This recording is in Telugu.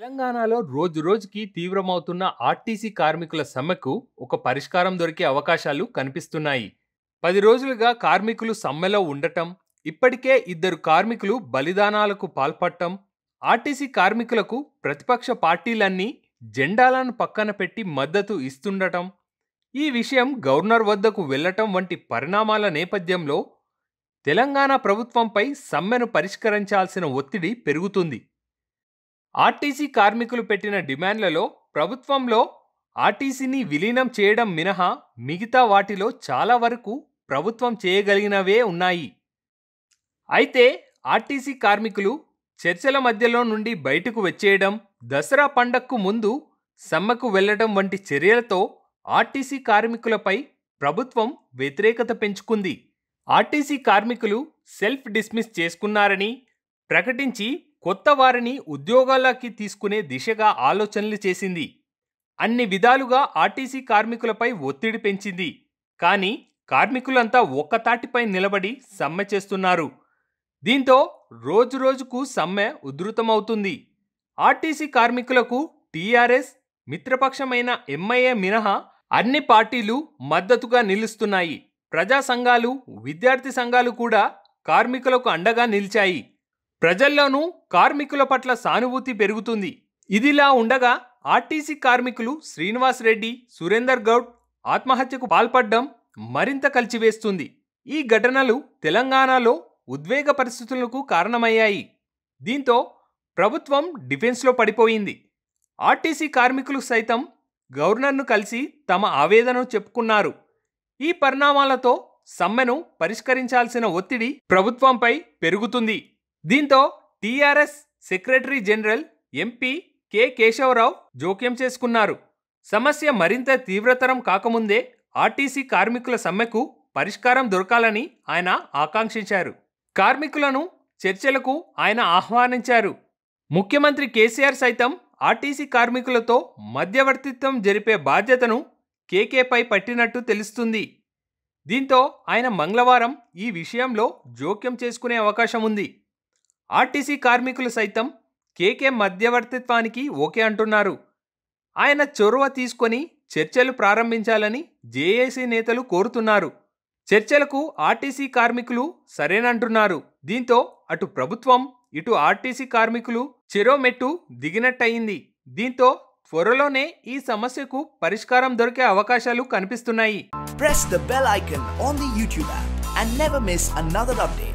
తెలంగాణలో రోజు రోజుకి తీవ్రమవుతున్న ఆర్టీసీ కార్మికుల సమ్మెకు ఒక పరిష్కారం దొరికే అవకాశాలు కనిపిస్తున్నాయి పది రోజులుగా కార్మికులు సమ్మెలో ఉండటం ఇప్పటికే ఇద్దరు కార్మికులు బలిదానాలకు పాల్పడటం ఆర్టీసీ కార్మికులకు ప్రతిపక్ష పార్టీలన్నీ జెండాలను పక్కన పెట్టి మద్దతు ఇస్తుండటం ఈ విషయం గవర్నర్ వద్దకు వెళ్లటం వంటి పరిణామాల నేపథ్యంలో తెలంగాణ ప్రభుత్వంపై సమ్మెను పరిష్కరించాల్సిన ఒత్తిడి పెరుగుతుంది ఆర్టీసీ కార్మికులు పెట్టిన డిమాండ్లలో ప్రభుత్వంలో ఆర్టీసీని విలీనం చేయడం మినహా మిగతా వాటిలో చాలా వరకు ప్రభుత్వం చేయగలిగినవే ఉన్నాయి అయితే ఆర్టీసీ కార్మికులు చర్చల మధ్యలో నుండి బయటకు వచ్చేయడం దసరా పండగకు ముందు సమ్మెకు వెళ్లడం వంటి చర్యలతో ఆర్టీసీ కార్మికులపై ప్రభుత్వం వ్యతిరేకత పెంచుకుంది ఆర్టీసీ కార్మికులు సెల్ఫ్ డిస్మిస్ చేసుకున్నారని ప్రకటించి కొత్త వారిని ఉద్యోగాల్లోకి తీసుకునే దిశగా ఆలోచనలు చేసింది అన్ని విధాలుగా ఆర్టీసీ కార్మికులపై ఒత్తిడి పెంచింది కానీ కార్మికులంతా ఒక్కతాటిపై నిలబడి సమ్మె చేస్తున్నారు దీంతో రోజురోజుకు సమ్మె ఉధృతమవుతుంది ఆర్టీసీ కార్మికులకు టీఆర్ఎస్ మిత్రపక్షమైన ఎంఐఏ మినహా అన్ని పార్టీలు మద్దతుగా నిలుస్తున్నాయి ప్రజా సంఘాలు విద్యార్థి సంఘాలు కూడా కార్మికులకు అండగా నిలిచాయి ప్రజల్లోనూ కార్మికుల పట్ల సానుభూతి పెరుగుతుంది ఇదిలా ఉండగా ఆర్టీసీ కార్మికులు శ్రీనివాస్ రెడ్డి సురేందర్ గౌడ్ ఆత్మహత్యకు పాల్పడడం మరింత కలిచివేస్తుంది ఈ ఘటనలు తెలంగాణలో ఉద్వేగ పరిస్థితులకు కారణమయ్యాయి దీంతో ప్రభుత్వం డిఫెన్స్లో పడిపోయింది ఆర్టీసీ కార్మికులు సైతం గవర్నర్ను కలిసి తమ ఆవేదనను చెప్పుకున్నారు ఈ పరిణామాలతో సమ్మెను పరిష్కరించాల్సిన ఒత్తిడి ప్రభుత్వంపై పెరుగుతుంది దీంతో TRS secretary general MP K Keshavarao జోక్యం చేసుకున్నారు సమస్య మరింత తీవ్రతరం కాకముందే ఆర్టీసీ కార్మికుల సమ్మెకు పరిష్కారం దొరకాలని ఆయన ఆకాంక్షించారు కార్మికులను చర్చలకు ఆయన ఆహ్వానించారు ముఖ్యమంత్రి కేసీఆర్ సైతం ఆర్టీసీ కార్మికులతో మధ్యవర్తిత్వం జరిపే బాధ్యతను కేకేపై పట్టినట్టు తెలుస్తుంది దీంతో ఆయన మంగళవారం ఈ విషయంలో జోక్యం చేసుకునే అవకాశం ఉంది ఆర్టీసీ కార్మికులు సైతం కేకే మధ్యవర్తిత్వానికి ఓకే అంటున్నారు ఆయన చొరవ తీసుకొని చర్చలు ప్రారంభించాలని జేఏసీ నేతలు కోరుతున్నారు చర్చలకు ఆర్టీసీ కార్మికులు సరేనంటున్నారు దీంతో అటు ప్రభుత్వం ఇటు ఆర్టీసీ కార్మికులు చెరో మెట్టు దిగినట్టయింది దీంతో త్వరలోనే ఈ సమస్యకు పరిష్కారం దొరికే అవకాశాలు కనిపిస్తున్నాయి press the bell icon on the YouTube app and never miss another update.